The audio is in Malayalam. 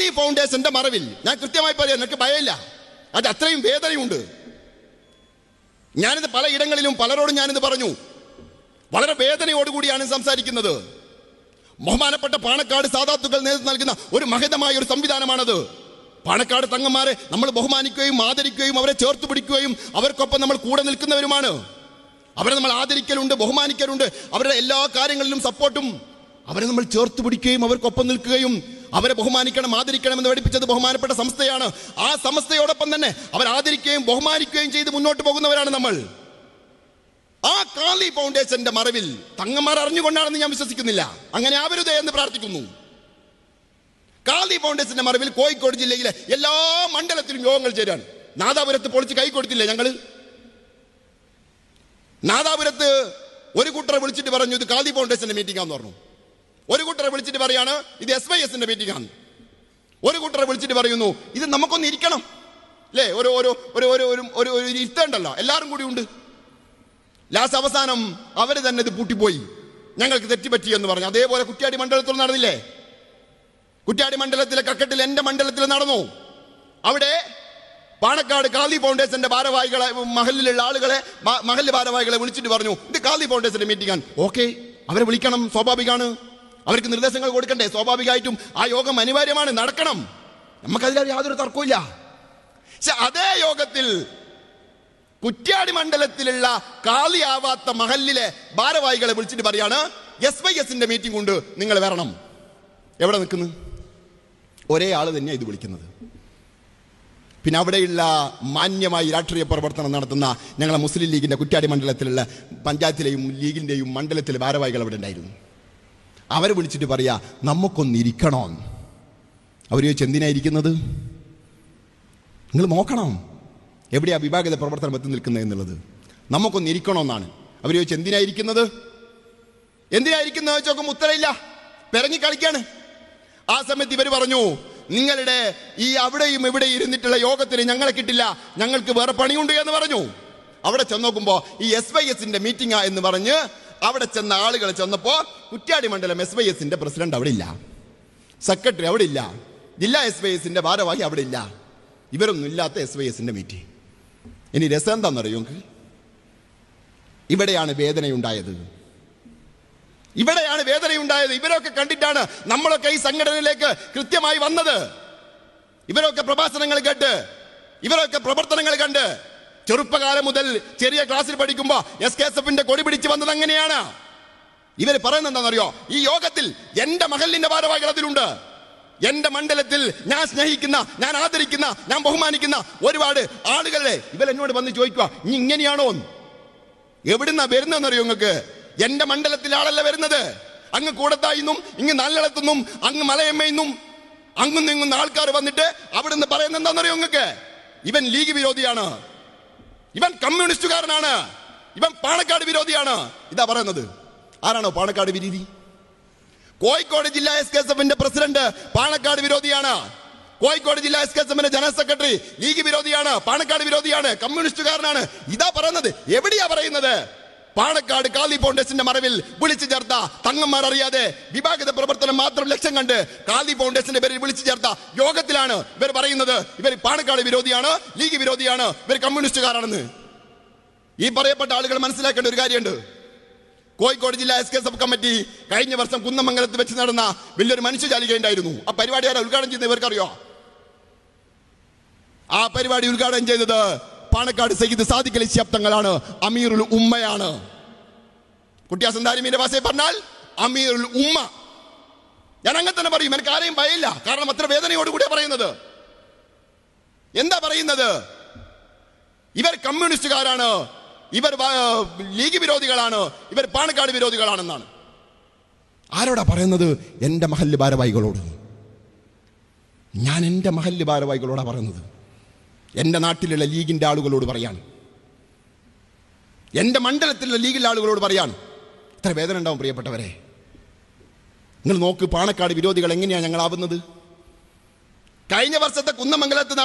കാലി ഫൗണ്ടേഷന്റെ മറവിൽ ഞാൻ കൃത്യമായി പറയാം എനിക്ക് ഭയമില്ല അത് അത്രയും വേദനയുണ്ട് ഞാനിത് പലയിടങ്ങളിലും പലരോടും ഞാനിത് പറഞ്ഞു വളരെ വേദനയോടുകൂടിയാണ് സംസാരിക്കുന്നത് ബഹുമാനപ്പെട്ട പാണക്കാട് സാധാത്തുക്കൾ നേതൃത്വം നൽകുന്ന ഒരു മഹിതമായ ഒരു സംവിധാനമാണത് പാണക്കാട് തങ്ങന്മാരെ നമ്മൾ ബഹുമാനിക്കുകയും ആദരിക്കുകയും അവരെ ചേർത്ത് പിടിക്കുകയും അവർക്കൊപ്പം നമ്മൾ കൂടെ നിൽക്കുന്നവരുമാണ് അവരെ നമ്മൾ ആദരിക്കലുണ്ട് ബഹുമാനിക്കലുണ്ട് അവരുടെ എല്ലാ കാര്യങ്ങളിലും സപ്പോർട്ടും അവരെ നമ്മൾ ചേർത്ത് പിടിക്കുകയും അവർക്കൊപ്പം നിൽക്കുകയും അവരെ ബഹുമാനിക്കണം ആദരിക്കണം എന്ന് പഠിപ്പിച്ചത് ബഹുമാനപ്പെട്ട സംസ്ഥയാണ് ആ സംസ്ഥയോടൊപ്പം തന്നെ അവർ ആദരിക്കുകയും ബഹുമാനിക്കുകയും ചെയ്ത് മുന്നോട്ട് പോകുന്നവരാണ് നമ്മൾ ആ കാലി ഫൗണ്ടേഷന്റെ മറവിൽ തങ്ങന്മാർ അറിഞ്ഞുകൊണ്ടാണെന്ന് ഞാൻ വിശ്വസിക്കുന്നില്ല അങ്ങനെ ആവരുതേ എന്ന് പ്രാർത്ഥിക്കുന്നു കാലി ഫൗണ്ടേഷന്റെ മറവിൽ കോഴിക്കോട് ജില്ലയിലെ എല്ലാ മണ്ഡലത്തിലും യോഗങ്ങൾ ചേരാണ് നാദാപുരത്ത് പൊളിച്ച് കൈ കൊടുത്തില്ലേ ഞങ്ങള് നാദാപുരത്ത് ഒരു കൂട്ടരെ വിളിച്ചിട്ട് പറഞ്ഞു ഇത് കാലി ഫൗണ്ടേഷന്റെ മീറ്റിംഗ് ആണെന്ന് പറഞ്ഞു ഒരു കൂട്ടരെ വിളിച്ചിട്ട് പറയാണ് ഇത് എസ് വൈ എസിന്റെ മീറ്റിംഗ് ആണ് ഒരു കൂട്ടരെ വിളിച്ചിട്ട് പറയുന്നു ഇത് നമുക്കൊന്ന് ഇരിക്കണം അല്ലേ ഒരു ഒരു ഒരു ഒരു ഒരു ഒരു ഒരു ഇരുത്തണ്ടല്ലോ എല്ലാവരും കൂടി ഉണ്ട് ലാസ്റ്റ് അവസാനം അവർ തന്നെ ഇത് പൂട്ടിപ്പോയി ഞങ്ങൾക്ക് തെറ്റുപറ്റി എന്ന് പറഞ്ഞു അതേപോലെ കുറ്റ്യാടി മണ്ഡലത്തിൽ നടന്നില്ലേ കുറ്റ്യാടി മണ്ഡലത്തിലെ കക്കട്ടിൽ എന്റെ മണ്ഡലത്തിൽ നടന്നു അവിടെ പാണക്കാട് കാലി ഫൗണ്ടേഷന്റെ ഭാരവാഹികളെ മഹലിലുള്ള ആളുകളെ മ- മഹല്ല് ഭാരവാഹികളെ വിളിച്ചിട്ട് പറഞ്ഞു ഇത് കാലി ഫൗണ്ടേഷന്റെ മീറ്റിംഗ് ആണ് ഓക്കെ അവരെ വിളിക്കണം സ്വാഭാവികമാണ് അവർക്ക് നിർദ്ദേശങ്ങൾ കൊടുക്കണ്ടേ സ്വാഭാവികമായിട്ടും ആ യോഗം അനിവാര്യമാണ് നടക്കണം നമുക്കതിൽ യാതൊരു തർക്കമില്ല പക്ഷെ അതേ യോഗത്തിൽ കുറ്റ്യാടി മണ്ഡലത്തിലുള്ള കാലിയാവാത്ത മഹലിലെ ഭാരവാഹികളെ വിളിച്ചിട്ട് പറയാണ് എസ് വൈ എസിന്റെ മീറ്റിംഗ് ഉണ്ട് നിങ്ങൾ വരണം എവിടെ നിൽക്കുന്നു ഒരേ ആള് തന്നെയാണ് ഇത് വിളിക്കുന്നത് പിന്നെ അവിടെയുള്ള മാന്യമായി രാഷ്ട്രീയ പ്രവർത്തനം നടത്തുന്ന ഞങ്ങളെ മുസ്ലിം ലീഗിന്റെ കുറ്റ്യാടി മണ്ഡലത്തിലുള്ള പഞ്ചായത്തിലെയും ലീഗിന്റെയും മണ്ഡലത്തിലെ ഭാരവാഹികൾ അവിടെ ഉണ്ടായിരുന്നു അവരെ വിളിച്ചിട്ട് പറയാ നമുക്കൊന്നിരിക്കണോ അവർ ചോദിച്ചു എന്തിനാ ഇരിക്കുന്നത് നിങ്ങൾ നോക്കണം എവിടെയാ വിഭാഗത പ്രവർത്തനം എത്തി നിൽക്കുന്നത് എന്നുള്ളത് നമുക്കൊന്ന് ഇരിക്കണമെന്നാണ് അവർ ചോദിച്ചു എന്തിനാ ഇരിക്കുന്നത് എന്തിനാ ഇരിക്കുന്നത് ചോദിച്ചു നോക്കുമ്പോൾ ഉത്തരമില്ല പിറങ്ങി കളിക്കാണ് ആ സമയത്ത് ഇവർ പറഞ്ഞു നിങ്ങളുടെ ഈ അവിടെയും ഇവിടെ ഇരുന്നിട്ടുള്ള യോഗത്തിന് ഞങ്ങളെ കിട്ടില്ല ഞങ്ങൾക്ക് വേറെ പണിയുണ്ട് എന്ന് പറഞ്ഞു അവിടെ ചെന്ന് നോക്കുമ്പോ ഈ എസ് വൈ എസിന്റെ മീറ്റിംഗാ എന്ന് പറഞ്ഞ് അവിടെ ചെന്ന ആളുകൾ ചെന്നപ്പോ കുറ്റ്യാടി മണ്ഡലം എസ് വൈ എസിന്റെ പ്രസിഡന്റ് അവിടെ ഇല്ല സെക്രട്ടറി അവിടെ ഇല്ല ജില്ലാ എസ് വൈ എസിന്റെ ഭാരവാഹി അവിടെ ഇല്ല ഇവരൊന്നും ഇല്ലാത്ത എസ് വൈ എസിന്റെ മീറ്റിംഗ് ഇനി രസം എന്താണെന്നറിയോ നിങ്ങൾക്ക് ഇവിടെയാണ് വേദനയുണ്ടായത് ഇവിടെയാണ് വേദനയുണ്ടായത് ഇവരൊക്കെ കണ്ടിട്ടാണ് നമ്മളൊക്കെ ഈ സംഘടനയിലേക്ക് കൃത്യമായി വന്നത് ഇവരൊക്കെ പ്രഭാഷണങ്ങൾ കേട്ട് ഇവരൊക്കെ പ്രവർത്തനങ്ങൾ കണ്ട് ചെറുപ്പകാലം മുതൽ ചെറിയ ക്ലാസ്സിൽ പഠിക്കുമ്പോ എസ് കെ എസ് എഫിന്റെ കൊടി പിടിച്ച് വന്നത് അങ്ങനെയാണ് ഇവർ പറയുന്നത് എന്താണെന്നറിയോ ഈ യോഗത്തിൽ എന്റെ മഹലിന്റെ ഭാരവാഹികൾ അതിലുണ്ട് എന്റെ മണ്ഡലത്തിൽ ഞാൻ സ്നേഹിക്കുന്ന ഞാൻ ആദരിക്കുന്ന ഞാൻ ബഹുമാനിക്കുന്ന ഒരുപാട് ആളുകളെ ഇവരെന്നോട് വന്ന് ചോദിക്കുക നീ ഇങ്ങനെയാണോ എന്ന്?" എവിടുന്നാ വരുന്നതെന്നറിയോ നിങ്ങൾക്ക് എന്റെ മണ്ഡലത്തിലെ ആളല്ല വരുന്നത് അങ്ങ് കൂടത്തായിന്നും ഇങ്ങ് നല്ലളത്തുനിന്നും അങ്ങ് മലയമ്മയിന്നും അങ്ങും ഇങ്ങുന്ന ആൾക്കാർ വന്നിട്ട് അവിടുന്ന് പറയുന്നത് എന്താണെന്നറിയോ നിങ്ങൾക്ക് ഇവൻ ലീഗ് വിരോധിയാണ് ഇവൻ കമ്മ്യൂണിസ്റ്റുകാരനാണ് ഇവൻ പാണക്കാട് വിരോധിയാണ് ഇതാ പറയുന്നത് ആരാണോ പാണക്കാട് വിരോധി കോഴിക്കോട് ജില്ലാ എസ് കെ എസ് എഫിന്റെ പ്രസിഡന്റ് പാണക്കാട് വിരോധിയാണ് കോഴിക്കോട് ജില്ലാ എസ് കെ എസ് എഫിന്റെ ജനറൽ സെക്രട്ടറി ലീഗ് വിരോധിയാണ് പാണക്കാട് വിരോധിയാണ് കമ്മ്യൂണിസ്റ്റുകാരനാണ് ഇതാ പറയുന്നത് എവിടെയാ പറയുന്നത് പാണക്കാട് കാലി ഫൗണ്ടേഷന്റെ മറവിൽ വിളിച്ചു ചേർത്ത തങ്ങന്മാർ അറിയാതെ വിഭാഗത പ്രവർത്തനം മാത്രം ലക്ഷ്യം കണ്ട് കാലി ഫൗണ്ടേഷന്റെ പേരിൽ വിളിച്ചു ചേർത്ത യോഗത്തിലാണ് ഇവർ പറയുന്നത് ഇവർ പാണക്കാട് വിരോധിയാണ് ലീഗ് വിരോധിയാണ് ഇവർ കമ്മ്യൂണിസ്റ്റുകാരാണെന്ന് ഈ പറയപ്പെട്ട ആളുകൾ മനസ്സിലാക്കേണ്ട ഒരു കാര്യമുണ്ട് കോഴിക്കോട് ജില്ലാ S K S F committee കഴിഞ്ഞ വർഷം കുന്നമംഗലത്ത് വെച്ച് നടന്ന വലിയൊരു മനുഷ്യജാലിക ഉണ്ടായിരുന്നു ആ പരിപാടി ആരാ ഉദ്ഘാടനം ചെയ്തത് ഇവർക്കറിയോ ആ പരിപാടി ഉദ്ഘാടനം ചെയ്തത് പാണക്കാട് സയ്യിദ് സാദിഖ് അലി ശബ്ദങ്ങളാണ് അമീറുൽ ഉമ്മയാണ് കുട്ടിയാസൻ ദാരിമീന്റെ ഭാഷയിൽ പറഞ്ഞാൽ അമീറുൽ ഉമ്മ ഞാൻ അങ്ങനെ തന്നെ പറയും എനിക്ക് ആരെയും ഭയമില്ല കാരണം അത്ര വേദനയോടുകൂടിയാ പറയുന്നത് എന്താ പറയുന്നത് ഇവർ കമ്മ്യൂണിസ്റ്റുകാരാണ് ഇവർ വ- ലീഗ് വിരോധികളാണ് ഇവർ പാണക്കാട് വിരോധികളാണെന്നാണ് ആരോടാ പറയുന്നത് എൻ്റെ മഹല്ല് ഭാരവാഹികളോട് ഞാൻ എൻ്റെ മഹല്ല് ഭാരവാഹികളോടാ പറയുന്നത് എൻ്റെ നാട്ടിലുള്ള ലീഗിൻ്റെ ആളുകളോട് പറയാണ് എൻ്റെ മണ്ഡലത്തിലുള്ള ലീഗിലെ ആളുകളോട് പറയാണ് ഇത്ര വേദന ഉണ്ടാവും പ്രിയപ്പെട്ടവരെ നിങ്ങൾ നോക്ക് പാണക്കാട് വിരോധികൾ എങ്ങനെയാണ് ഞങ്ങളാവുന്നത് കഴിഞ്ഞ വർഷത്തെ കുന്നമംഗലത്ത് നട-